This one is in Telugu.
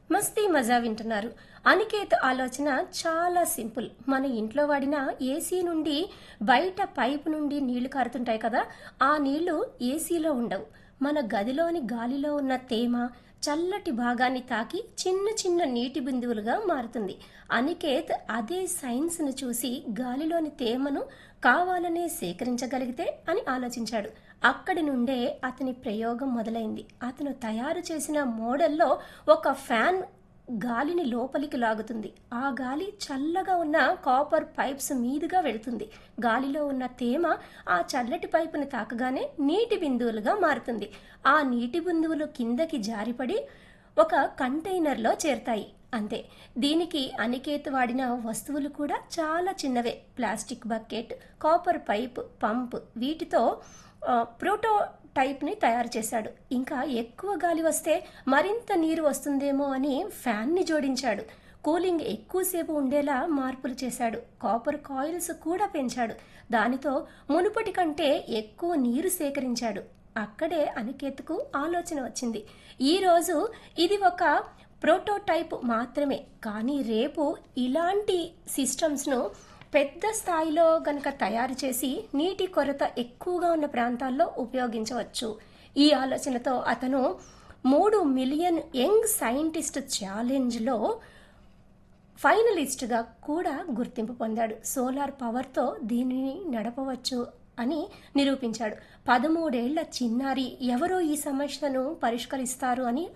మస్తీ మజా వింటున్నారు అనికేత్ ఆలోచన చాలా సింపుల్ మన ఇంట్లో వాడిన ఏసీ నుండి బయట పైపు నుండి నీళ్లు కారుతుంటాయి కదా ఆ నీళ్లు ఏసీలో ఉండవు మన గదిలోని గాలిలో ఉన్న తేమ చల్లటి భాగాన్ని తాకి చిన్న చిన్న నీటి బిందువులుగా మారుతుంది అనికేత్ అదే సైన్స్ను చూసి గాలిలోని తేమను కావాలనే సేకరించగలిగితే అని ఆలోచించాడు అక్కడి నుండే అతని ప్రయోగం మొదలైంది అతను తయారు చేసిన మోడల్లో ఒక ఫ్యాన్ గాలిని లోపలికి లాగుతుంది ఆ గాలి చల్లగా ఉన్న కాపర్ పైప్స్ మీదుగా వెళుతుంది గాలిలో ఉన్న తేమ ఆ చల్లటి పైపుని తాకగానే నీటి బిందువులుగా మారుతుంది ఆ నీటి బిందువులు కిందకి జారిపడి ఒక కంటైనర్లో చేరుతాయి అంతే దీనికి అనికేత్ వాడిన వస్తువులు కూడా చాలా చిన్నవే plastic bucket copper pipe pump వీటితో ఆ, ప్రోటో టైప్ని తయారు చేశాడు ఇంకా ఎక్కువ గాలి వస్తే మరింత నీరు వస్తుందేమో అని ఫ్యాన్ని జోడించాడు కూలింగ్ ఎక్కువసేపు ఉండేలా మార్పులు చేశాడు కాపర్ కాయిల్స్ కూడా పెంచాడు దానితో మునుపటి కంటే ఎక్కువ నీరు సేకరించాడు అక్కడే అనికేత్కు ఆలోచన వచ్చింది ఈరోజు ఇది ఒక ప్రోటోటైప్ మాత్రమే కానీ రేపు ఇలాంటి సిస్టమ్స్ను పెద్ద స్థాయిలో గనక తయారు చేసి నీటి కొరత ఎక్కువగా ఉన్న ప్రాంతాల్లో ఉపయోగించవచ్చు ఈ ఆలోచనతో అతను మూడు మిలియన్ యంగ్ సైంటిస్ట్ ఛాలెంజ్లో ఫైనలిస్ట్గా కూడా గుర్తింపు పొందాడు సోలార్ పవర్తో దీనిని నడపవచ్చు అని నిరూపించాడు పదమూడేళ్ల చిన్నారి ఎవరో ఈ సమస్యను పరిష్కరిస్తారు అని